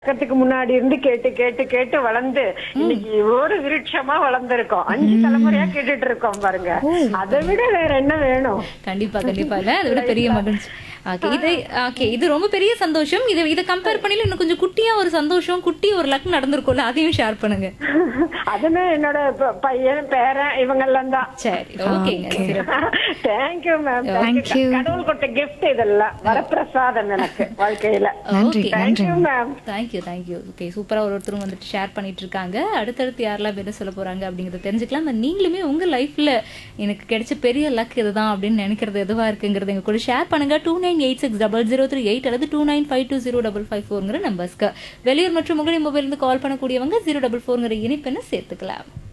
பக்கத்துக்கு முன்னாடி இருந்து கேட்டு கேட்டு கேட்டு வளர்ந்து இன்னைக்கு ஒரு விருட்சமா வளர்ந்திருக்கோம் அஞ்சு தலைமுறையா கேட்டுட்டு இருக்கோம் பாருங்க அதை விட வேற என்ன வேணும் கண்டிப்பா கண்டிப்பா இல்ல அதை விட பெரிய மகிழ்ச்சி ஓகே இது ஓகே இது ரொம்ப பெரிய சந்தோஷம் இது இதை கம்பேர் பண்ணி இன்னும் கொஞ்சம் குட்டியா ஒரு சந்தோஷம் குட்டி ஒரு லக் நடந்திருக்கும்ல அதையும் ஷேர் பண்ணுங்க அதுமே என்னோட ப- பையன் பேரன் இவங்க எல்லாம் தான் சரி ஓகேங்க சிறப்பு தேங்க்யூ மேம் Thank you. கடவுள் கொடுத்த கிஃப்ட் இதெல்லாம் வரப்பிரசாதம் எனக்கு வாழ்க்கையில நன்றி ஓகே நன்றி thank you ma'am thank you thank you okay சூப்பரா ஒரு ஒருத்தரும் வந்துட்டு ஷேர் பண்ணிட்டு இருக்காங்க அடுத்தடுத்து யாரெல்லாம் என்ன சொல்ல போறாங்க அப்படிங்கறத தெரிஞ்சுக்கலாம் And நீங்களுமே உங்க லைஃப்ல எனக்கு கிடைச்ச பெரிய லக் இதுதான் அப்படின்னு நினைக்கிறது எதுவா இருக்குங்கிறது எங்க கூட ஷேர் பண்ணுங்க two nine eight six double zero three eight அல்லது two nine five two zero double five ஃபோர்ங்கிற நம்பர்ஸ்க்கு வெளியூர் மற்றும் உங்களுடைய மொபைல் இருந்து கால் பண்ணக்கூடியவங்க ஜீரோ டபுள் ஃபோர்ங்கிற இணைப்பெண்ணை சேர்த்துக்கலாம்